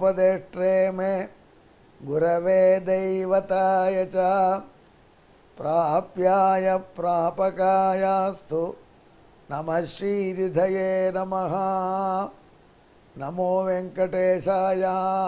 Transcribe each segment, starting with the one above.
उपदेष्ट्रे मे गुरवे दैवताय च प्राप्याय प्रापकायास्तु नमः श्रीहृदये नमः नमो वेङ्कटेशाय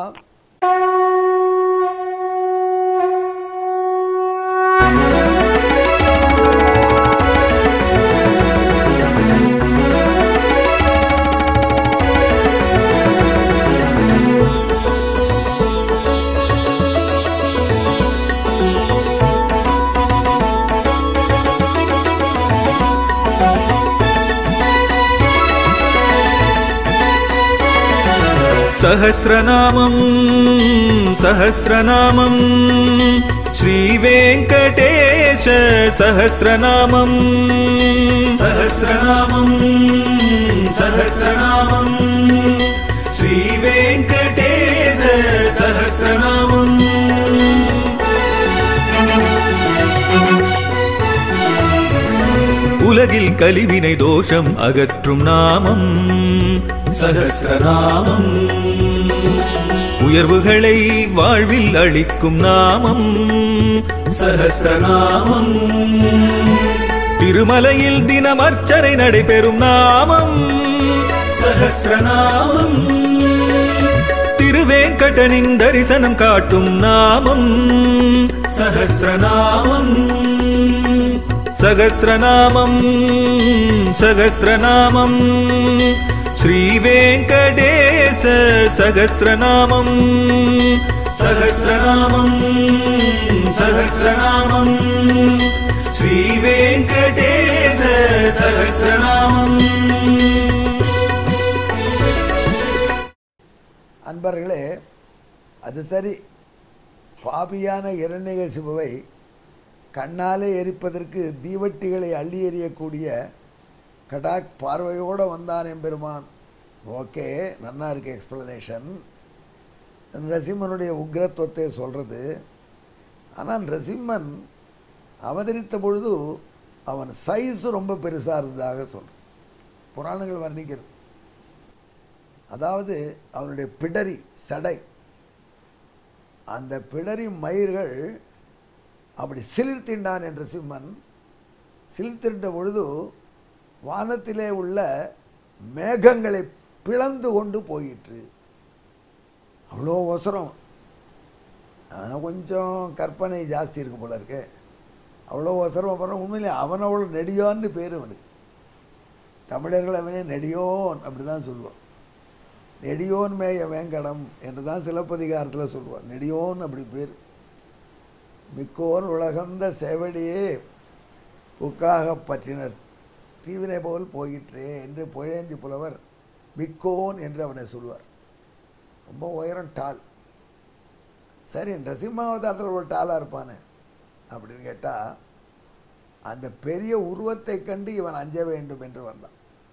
सहस्रनामं सहस्रनामं श्रीवेङ्कटेश सहस्रनामं सहस्रनामं सहस्रनामं श्रीवेङ्कटेश सहस्रनामम् உலகில் கலிவினை தோஷம் அகற்றும் நாமம் சகசிரநாமம் உயர்வுகளை வாழ்வில் அளிக்கும் நாமம் சகசிரநாமம் திருமலையில் தினம் அர்ச்சனை நடைபெறும் நாமம் சகசிரநாமம் திருவேங்கடனின் தரிசனம் காட்டும் நாமம் சகசிரநாமம் சகசிரநாமம் சகசிரநாமம் ஸ்ரீவேங்கடேச சகசிரநாமம் சகசிரநாமம் சகசிரநாமம் ஸ்ரீவேங்கடேச சகசிரநாமம் அன்பர்களே அது சரி பாபியான இரண்யகசிபுவை கண்ணாலே எரிப்பதற்கு தீவட்டிகளை அள்ளி எறியக்கூடிய கடாக் பார்வையோடு வந்தான் எம்பெருமான் ஓகே நன்னா இருக்கு எக்ஸ்பிளனேஷன் நரசிம்மனுடைய உக்ரத்துவத்தை சொல்கிறது ஆனால் நரசிம்மன் அவதரித்த பொழுது அவன் சைஸ் ரொம்ப பெருசாக இருந்ததாக சொல்கிறான் புராணங்கள் வர்ணிக்கிறது அதாவது அவனுடைய பிடரி சடை அந்த பிடரி மயிர்கள் அப்படி சிலிர்த்தின்றான் என்ற சிம்மன் சிலிர்த்தின்ற பொழுது வானத்திலே உள்ள மேகங்களை பிளந்து கொண்டு போயிற்று அவ்வளோ அவசரம் ஆனால் கொஞ்சம் கற்பனை ஜாஸ்தி இருக்கு போல இருக்கு அவ்வளோ அவசரம் அப்புறம் உண்மையிலே அவன் அவ்வளோ நெடியோன்னு பேர் அவனுக்கு தமிழர்கள் அவனே நெடியோன் அப்படி தான் சொல்லுவான் நெடியோன் மேய வேங்கடம் என்று தான் சிலப்பதிகாரத்தில் சொல்லுவான் நெடியோன் அப்படி பேர் மிக்கோர் உலகந்த சேவடியே புக்காக பற்றினர் தீவினை போல் போயிற்றே என்று புழேந்தி புலவர் மிக்கோன் என்று அவனை சொல்லுவார் ரொம்ப உயரம் டால் சரி நரசிம்மாவதாரத்தில் ஒரு டாலாக இருப்பானே அப்படின்னு கேட்டால் அந்த பெரிய உருவத்தை கண்டு இவன் அஞ்ச வேண்டும் என்று வந்தான்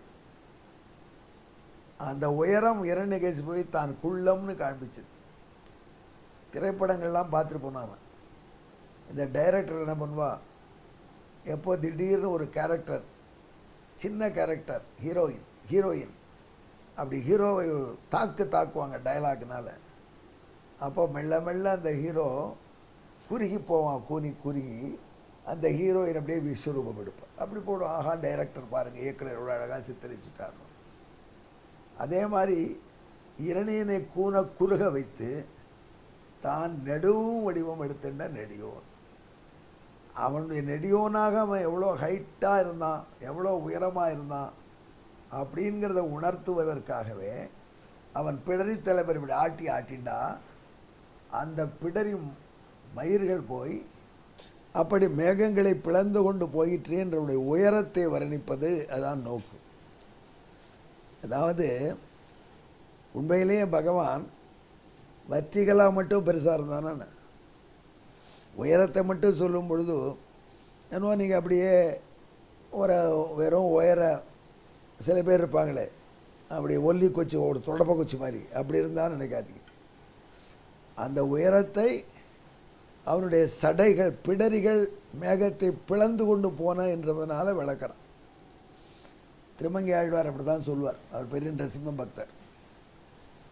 அந்த உயரம் இரண்யகேசி போய் தான் குள்ளம்னு காண்பிச்சது திரைப்படங்கள்லாம் பார்த்துருப்போம் நாம இந்த டைரக்டர் என்ன பண்ணுவா எப்போ திடீர்னு ஒரு கேரக்டர் சின்ன கேரக்டர் ஹீரோயின் ஹீரோயின் அப்படி ஹீரோவை தாக்கு தாக்குவாங்க டைலாக்னால அப்போ மெல்ல மெல்ல அந்த ஹீரோ குறுகி போவான் கூனி குறுகி அந்த ஹீரோயின் அப்படியே விஸ்வரூபம் எடுப்பான் அப்படி போடும் ஆஹா டைரக்டர் பாருங்கள் இயக்குனர் எவ்வளோ அழகாக சித்தரிச்சுட்டார் அதே மாதிரி இரணியனை கூன குறுக வைத்து தான் நெடுவும் வடிவம் எடுத்துட்ட நெடியோன் அவனுடைய நெடியோனாக அவன் எவ்வளோ ஹைட்டாக இருந்தான் எவ்வளோ உயரமாக இருந்தான் அப்படிங்கிறத உணர்த்துவதற்காகவே அவன் பிடரி தலைவர் இப்படி ஆட்டி ஆட்டிண்டா அந்த பிடரி மயிர்கள் போய் அப்படி மேகங்களை பிளந்து கொண்டு போயிற்று என்றுடைய உயரத்தை வர்ணிப்பது அதான் நோக்கு அதாவது உண்மையிலேயே பகவான் வர்த்திகலாக மட்டும் பெருசாக இருந்தானே உயரத்தை மட்டும் சொல்லும் பொழுது என்னவோ நீங்கள் அப்படியே ஒரு வெறும் உயர சில பேர் இருப்பாங்களே அப்படி ஒல்லி கொச்சி ஒரு தொடப்ப கொச்சி மாதிரி அப்படி இருந்தான்னு நினைக்காதீங்க அந்த உயரத்தை அவனுடைய சடைகள் பிடரிகள் மேகத்தை பிளந்து கொண்டு போன என்றதுனால விளக்கிறான் திருமங்கை ஆழ்வார் அப்படி தான் சொல்லுவார் அவர் பெரிய நரசிம்ம பக்தர்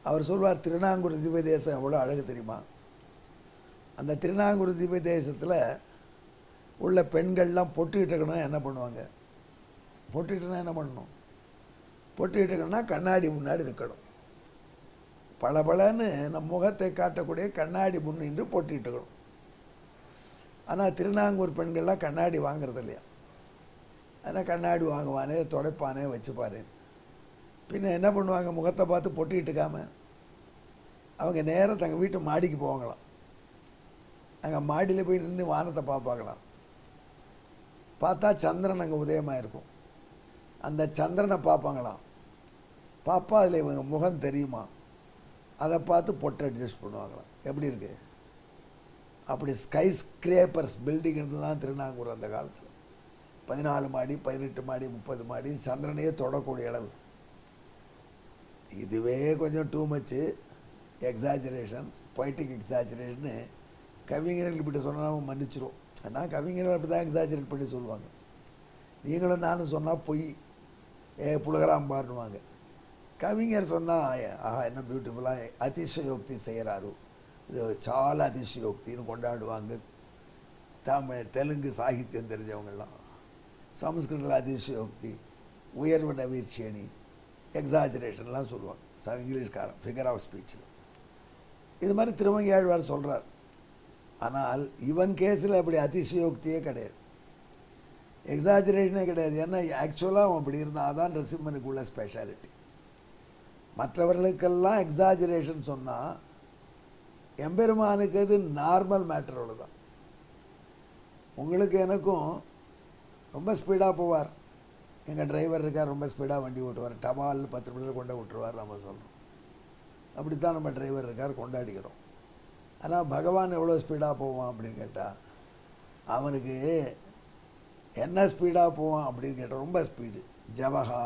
அவர் சொல்வார் திருநாங்கூர் திவ்ய தேசம் எவ்வளோ அழகு தெரியுமா அந்த திருநாங்கூர் திவ்ய தேசத்தில் உள்ள பெண்கள்லாம் பொட்டுக்கிட்டு இருக்கணும்னா என்ன பண்ணுவாங்க பொட்டுக்கிட்டுனா என்ன பண்ணணும் பொட்டுக்கிட்டு இருக்கணும்னா கண்ணாடி முன்னாடி இருக்கணும் பளபளன்னு நம் முகத்தை காட்டக்கூடிய கண்ணாடி முன் நின்று பொட்டிட்டு இருக்கணும் ஆனால் திருநாங்கூர் பெண்கள்லாம் கண்ணாடி வாங்குறது இல்லையா ஆனால் கண்ணாடி வாங்குவானே துடைப்பானே வச்சுப்பானே பின்ன என்ன பண்ணுவாங்க முகத்தை பார்த்து பொட்டிட்டு இருக்காம அவங்க நேராக தங்கள் வீட்டு மாடிக்கு போவாங்களாம் அங்கே மாடியில் போய் நின்று வானத்தை பார்ப்பாங்களாம் பார்த்தா சந்திரன் அங்கே உதயமாக இருக்கும் அந்த சந்திரனை பார்ப்பாங்களாம் பாப்பா அதில் இவங்க முகம் தெரியுமா அதை பார்த்து பொட்டை அட்ஜஸ்ட் பண்ணுவாங்களாம் எப்படி இருக்கு அப்படி ஸ்கை ஸ்கிரேப்பர்ஸ் பில்டிங் இருந்து தான் திருநாங்கூர் அந்த காலத்தில் பதினாலு மாடி பதினெட்டு மாடி முப்பது மாடி சந்திரனையே தொடக்கூடிய அளவு இதுவே கொஞ்சம் டூ மச்சு எக்ஸாஜரேஷன் பொய்டிக் எக்ஸாஜரேஷன்னு கவிஞர்கள் இப்படி சொன்னால் மன்னிச்சிரும் ஆனால் கவிஞர்கள் அப்படி தான் எக்ஸாஜரேட் பண்ணி சொல்லுவாங்க நீங்களும் நானும் சொன்னால் பொய் ஏ புலகராம்பாருன்னுவாங்க కవింగర్ சொன்னா ఆహా என்ன బ్యూటిఫుల్లాக அதிசயோக்தி செய்கிறாரு இது చాలా அதிசயோக்தின்னு கொண்டாடுவாங்க தமிழ் தெலுங்கு சாகித்யம் தெரிஞ்சவங்கெல்லாம் சமஸ்கிருதத்தில் அதிசயோக்தி உயர்வு நவீர்ச்சியணி எக்ஸாஜரேஷன்லாம் சொல்லுவாங்க ச- இங்கிலீஷ்காரன் ஃபிகர் ஆஃப் ஸ்பீச்சில் இது மாதிரி திருமங்கையாழ்வார் சொல்கிறார் ஆனால் இவன் கேஸில் அப்படி அதிசயோக்தியே கிடையாது எக்ஸாஜரேஷனே கிடையாது ஏன்னா ஆக்சுவலாக அவன் அப்படி இருந்தால் தான் நரசிம்மனுக்கு உள்ள ஸ்பெஷாலிட்டி மற்றவர்களுக்கெல்லாம் எக்ஸாஜரேஷன் சொன்னால் எம்பெருமானுக்கு அது நார்மல் மேட்டரோட தான் உங்களுக்கு எனக்கும் ரொம்ப ஸ்பீடாக போவார் எங்கள் டிரைவர் இருக்கார் ரொம்ப ஸ்பீடாக வண்டி ஓட்டுவார் டபால் பத்து நிமிஷத்தில் கொண்டு விட்டுருவார் நம்ம சொல்கிறோம் அப்படித்தான் நம்ம டிரைவர் இருக்கார் கொண்டாடிக்கிறோம் ஆனால் பகவான் எவ்வளோ ஸ்பீடாக போவான் அப்படின்னு கேட்டால் அவனுக்கு என்ன ஸ்பீடாக போவான் அப்படின்னு கேட்டால் ரொம்ப ஸ்பீடு ஜவஹா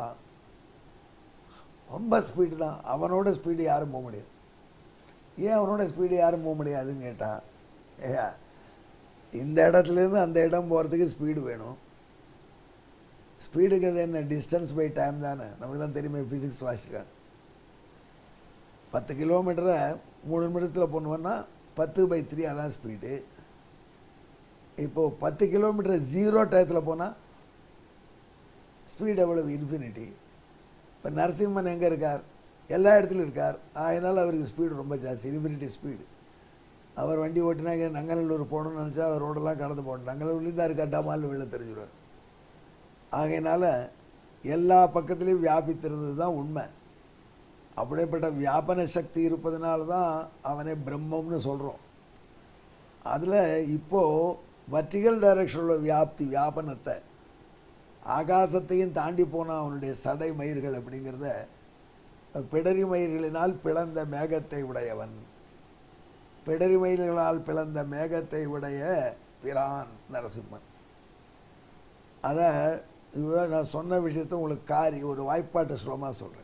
ரொம்ப ஸ்பீடு தான் அவனோட ஸ்பீடு யாரும் போக முடியாது ஏன் அவனோட ஸ்பீடு யாரும் போக முடியாதுன்னு கேட்டான் ஏ இந்த இடத்துலேருந்து அந்த இடம் போகிறதுக்கு ஸ்பீடு வேணும் ஸ்பீடுங்கிறது என்ன டிஸ்டன்ஸ் பை டைம் தானே நமக்கு தான் தெரியுமே ஃபிசிக்ஸ் வாசிச்சிருக்காங்க பத்து கிலோமீட்டரை மூணு நிமிடத்தில் போனோம்னா பத்து பை த்ரீ அதான் ஸ்பீடு இப்போது பத்து கிலோமீட்டர் ஜீரோ டயத்தில் போனால் ஸ்பீடு எவ்வளவு இன்ஃபினிட்டி இப்போ நரசிம்மன் எங்கே இருக்கார் எல்லா இடத்துலையும் இருக்கார் அதனால் அவருக்கு ஸ்பீடு ரொம்ப ஜாஸ்தி இன்ஃபினிட்டி ஸ்பீடு அவர் வண்டி ஓட்டினா இங்கே நங்கநல்லூர் போகணும்னு நினச்சா அவர் ரோடெல்லாம் கடந்து போகணும் நங்கநல்லூர்லேயும் தான் இருக்கார் டமால் வெளில தெரிஞ்சிடுவார் ஆகையினால எல்லா பக்கத்துலேயும் வியாபித்திருந்தது தான் உண்மை அப்படிப்பட்ட வியாபன சக்தி இருப்பதனால தான் அவனை பிரம்மம்னு சொல்கிறோம் அதில் இப்போது வர்டிகல் டைரக்ஷனில் வியாப்தி வியாபனத்தை ஆகாசத்தையும் தாண்டி போன அவனுடைய சடை மயிர்கள் அப்படிங்கிறத பிடரி மயிர்களினால் பிளந்த மேகத்தை உடையவன் பிடரி மயில்களால் பிளந்த மேகத்தை உடைய பிரான் நரசிம்மன் அதை இவ்வளோ நான் சொன்ன விஷயத்தை உங்களுக்கு காரி ஒரு வாய்ப்பாட்டு சுலமாக சொல்கிறேன்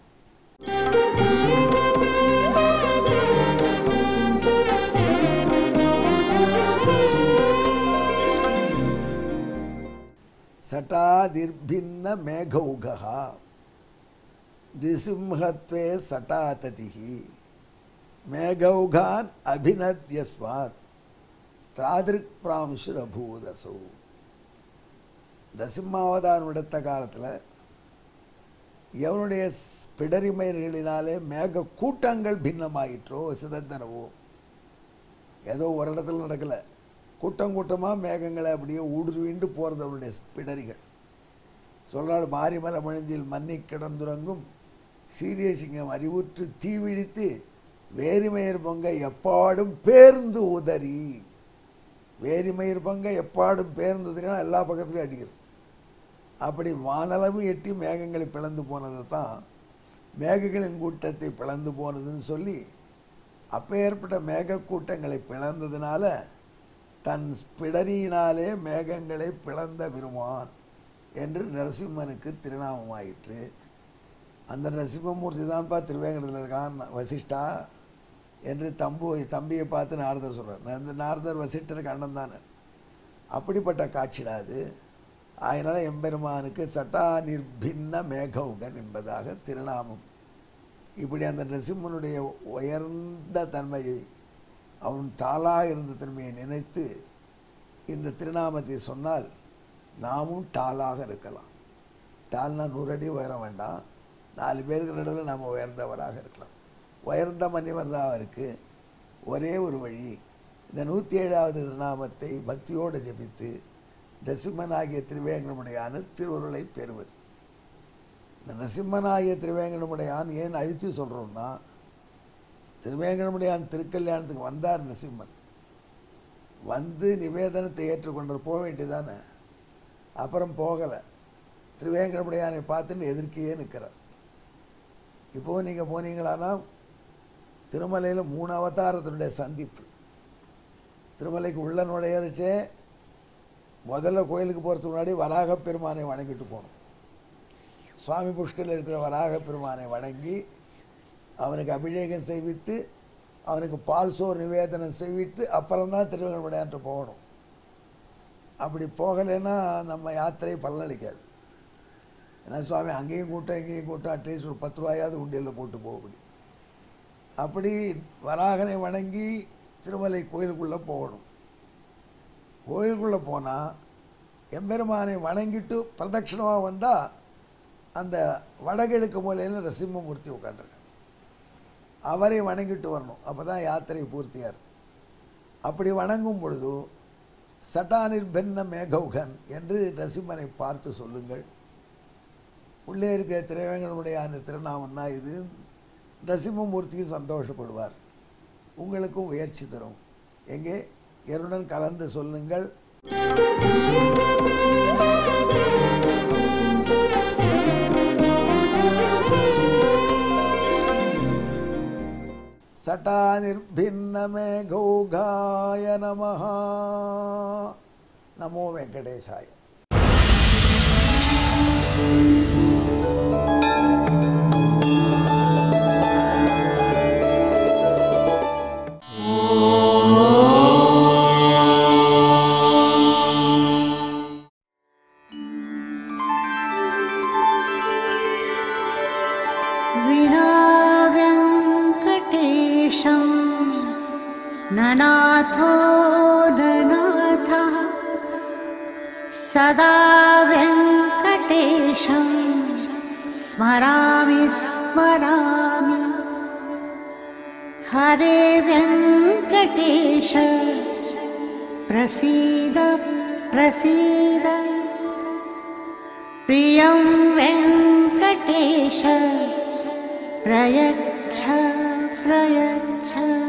சட்டாதிர்பின்ன மேகௌகா திசிம்ஹத்வே சட்டாததிஹி மேகௌகான் அபிநத்யஸ்வாத் திராதிருக் பிராம்சுரபூதசௌ நரசிம்மாவதாரம் எடுத்த காலத்தில் எவனுடைய ஸ்- பிடரிமயிர்களினாலே மேக கூட்டங்கள் பின்னமாயிற்றோ சிதந்தனவோ ஏதோ ஒரு இடத்துல நடக்கலை கூட்டம் கூட்டமாக மேகங்களை அப்படியே ஊடுருவிண்டு போகிறது அவனுடைய பிடரிகள் சொல்றாள் மாரிமல மழிஞ்சில் மன்னி கிடந்துறங்கும் சீரிய சிங்கம் அறிவுற்று தீவிழித்து வேரிமயிர் பொங்க எப்பாடும் பேர்ந்து உதறி வேரிமயிர் பொங்க எப்பாடும் பேர்ந்து உதறினா எல்லா பக்கத்துலையும் அடிக்கிறது அப்படி வானளவு எட்டி மேகங்களை பிளந்து போனது தான் மேகங்களின் கூட்டத்தை பிளந்து போனதுன்னு சொல்லி அப்போ ஏற்பட்ட மேகக்கூட்டங்களை பிளந்ததுனால தன் பிடரியினாலே மேகங்களை பிளந்த பெருமான் என்று நரசிம்மனுக்கு திருநாமமாயிற்று அந்த நரசிம்மமூர்த்தி தான்ப்பா திருவேங்கடத்தில் இருக்கான் வசிஷ்டா என்று தம்பு தம்பியை பார்த்து நாரதர் சொல்கிறார் அந்த நாரதர் வசிஷ்டருக்கு அண்ணன் தானே அப்படிப்பட்ட காட்சிடா அது அதனால் எம்பெருமானுக்கு சட்டா நிர்பின்ன மேகவுகன் என்பதாக திருநாமம் இப்படி அந்த நரசிம்மனுடைய உயர்ந்த தன்மையை அவன் டாலாக இருந்த தன்மையை நினைத்து இந்த திருநாமத்தை சொன்னால் நாமும் டாலாக இருக்கலாம் டால்னா நூறு அடி உயரம் வேண்டாம் நாலு பேருக்கு நடுவில் நாம் உயர்ந்தவராக இருக்கலாம் உயர்ந்த மனிதராக இருக்குது ஒரே ஒரு வழி இந்த நூற்றி ஏழாவது திருநாமத்தை பக்தியோடு ஜெபித்து நரசிம்மனாகிய திருவேங்கடமுடையான திருவருளை பெறுவது இந்த நரசிம்மனாகிய திருவேங்கடமுடையான் ஏன் அழித்து சொல்கிறோம்னா திருவேங்கடமுடையான் திருக்கல்யாணத்துக்கு வந்தார் நரசிம்மன் வந்து நிவேதனத்தை ஏற்றுக்கொண்டு போக வேண்டியதானே அப்புறம் போகலை திருவேங்கடமுடையானை பார்த்துன்னு எதிர்க்கையே நிற்கிறார் இப்போது நீங்கள் போனீங்களான்னா திருமலையில் மூணு அவதாரத்தினுடைய சந்திப்பு திருமலைக்கு உள்ள நுழையடிச்சே முதல்ல கோயிலுக்கு போகிறதுக்கு முன்னாடி வராக பெருமானை வணங்கிட்டு போகணும் சுவாமி புஷ்கரில் இருக்கிற வராக பெருமானை வணங்கி அவனுக்கு அபிஷேகம் செய்வித்து அவனுக்கு பால் சோறு நிவேதனம் செய்வித்து அப்புறம்தான் திருவேங்கடமுடையான்ட்டு போகணும் அப்படி போகலைன்னா நம்ம யாத்திரை பலனளிக்காது ஏன்னா சுவாமி அங்கேயும் கூட்டம் இங்கேயும் கூட்டம் அட்லீஸ்ட் ஒரு பத்து ரூபாயாவது உண்டியலில் போட்டு போக முடியும் அப்படி வராகனை வணங்கி திருமலை கோயிலுக்குள்ளே போகணும் கோயிலுக்குள்ளே போனால் எம்பெருமானை வணங்கிட்டு பிரதட்சிணமாக வந்தால் அந்த வடகிழக்கு மூலையில் நரசிம்மமூர்த்தி உட்காந்துருக்கார் அவரை வணங்கிட்டு வரணும் அப்போ தான் யாத்திரை பூர்த்தியாக இருக்கும் அப்படி வணங்கும் பொழுது சட்டானிர் பென்ன மேகௌகன் என்று நரசிம்மனை பார்த்து சொல்லுங்கள் உள்ளே இருக்கிற திரைவேங்கனுடையான திருநாமம் தான் இது நரசிம்மமூர்த்திக்கு சந்தோஷப்படுவார் உங்களுக்கும் முயற்சி தரும் எங்கே என்னுடன் கலந்து சொல்லுங்கள் சட்டானிர்பின்னமே கௌகாய நமஹ நமோ வெங்கடேசாய विना व्यङ्कटेशं ननाथो ननाथः सदा व्यङ्कटेशं स्मरामि स्मरामि हरे व्यङ्कटेश प्रसीद प्रसीद प्रियं वेङ्कटेश प्रयच्छ प्रयच्छ